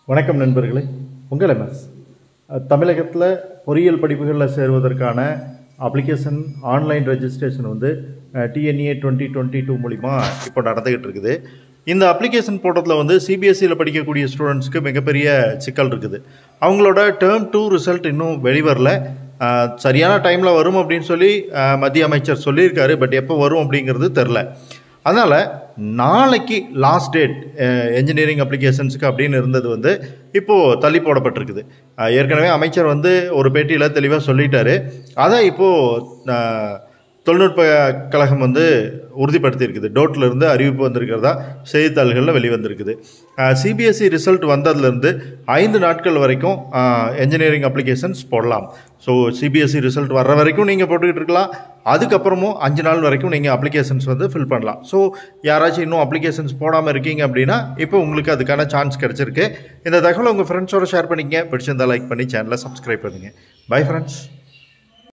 வணக்கம் நண்பர்களே உங்கள் எம்எஸ் தமிழகத்தில் பொறியியல் படிப்புகளில் சேருவதற்கான அப்ளிகேஷன் ஆன்லைன் ரெஜிஸ்ட்ரேஷன் வந்து டிஎன்ஏ டுவெண்ட்டி டுவெண்ட்டி டூ மூலிமா இப்போ நடந்துக்கிட்டு இருக்குது இந்த அப்ளிகேஷன் போடுறதுல வந்து சிபிஎஸ்சியில் படிக்கக்கூடிய ஸ்டூடெண்ட்ஸ்க்கு மிகப்பெரிய சிக்கல் இருக்குது அவங்களோட டேர்ம் டூ ரிசல்ட் இன்னும் வெளிவரல அஹ், சரியான டைமில் வரும் அப்படின்னு சொல்லி அஹ், மத்திய அமைச்சர் சொல்லியிருக்காரு பட் எப்போ வரும் அப்படிங்கிறது தெரில அதனால் நாளைக்கு லாஸ்ட் டேட் என்ஜினியரிங் அப்ளிகேஷன்ஸுக்கு அப்படின்னு இருந்தது வந்து இப்போது தள்ளி போடப்பட்டிருக்குது அஹ், ஏற்கனவே அமைச்சர் வந்து ஒரு பேட்டியில் தெளிவாக சொல்லிட்டாரு அதை இப்போது தொழில்நுட்ப கழகம் வந்து உறுதிப்படுத்தியிருக்குது டோட்டில் இருந்து அறிவிப்பு வந்திருக்கிறதா செய்தித்தாள்களில் வெளிவந்திருக்குது சிபிஎஸ்சி ரிசல்ட் வந்ததுலேருந்து ஐந்து நாட்கள் வரைக்கும் என்ஜினியரிங் அப்ளிகேஷன்ஸ் போடலாம் ஸோ சிபிஎஸ்சி ரிசல்ட் வர்ற வரைக்கும் நீங்கள் போட்டுக்கிட்டு இருக்கலாம் அதுக்கப்புறமும் அஞ்சு நாள் வரைக்கும் நீங்கள் அப்ளிகேஷன்ஸ் வந்து ஃபில் பண்ணலாம் ஸோ யாராச்சும் இன்னும் அப்ளிகேஷன்ஸ் போடாமல் இருக்கீங்க அப்படின்னா இப்போ உங்களுக்கு அதுக்கான சான்ஸ் கிடச்சிருக்கு இந்த தகவலை உங்கள் ஃப்ரெண்ட்ஸோட ஷேர் பண்ணிக்கங்க பிடிச்சிருந்தா லைக் பண்ணி சேனலை சப்ஸ்கிரைப் பண்ணுங்கள் பை ஃப்ரெண்ட்ஸ்